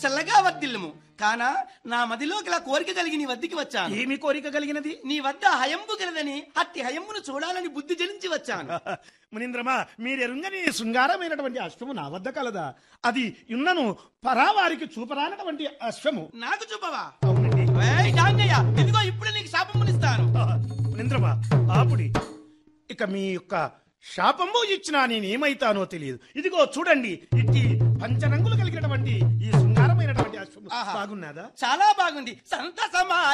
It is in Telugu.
చల్లగా వర్దిల్లుము కానా నా మదిలో గల కోరిక కలిగి నీ వద్దకి వచ్చాను ఏమి కోరిక కలిగినది నీ వద్ద హయంబు గలదని అట్టి హయంబును చూడాలని బుద్ధి జలించి వచ్చాను మునీంద్రమా మీరెరుంగని శృంగారమైనటువంటి అశ్వము నా వద్ద కలదా అది యున్నను పరావారికి చూపరానటువంటి అశ్వము నాకు చూపవా అవునండి ఏయ్ డాంగయ్య ఇదిగో ఇప్పుడు నీకు శాపమునిస్తాను మునీంద్రమా ఆపుడి ఇక మీ యొక్క శాపము ఇచ్చినా నేనేమైతానో తెలియదు ఇదిగో చూడండి ఇట్టి పంచరంగులు కలిగినటువంటి ఈ శృంగారమైనటువంటి అశ్వము ఆహా. బాగున్నదా చాలా బాగుంది సంతసమా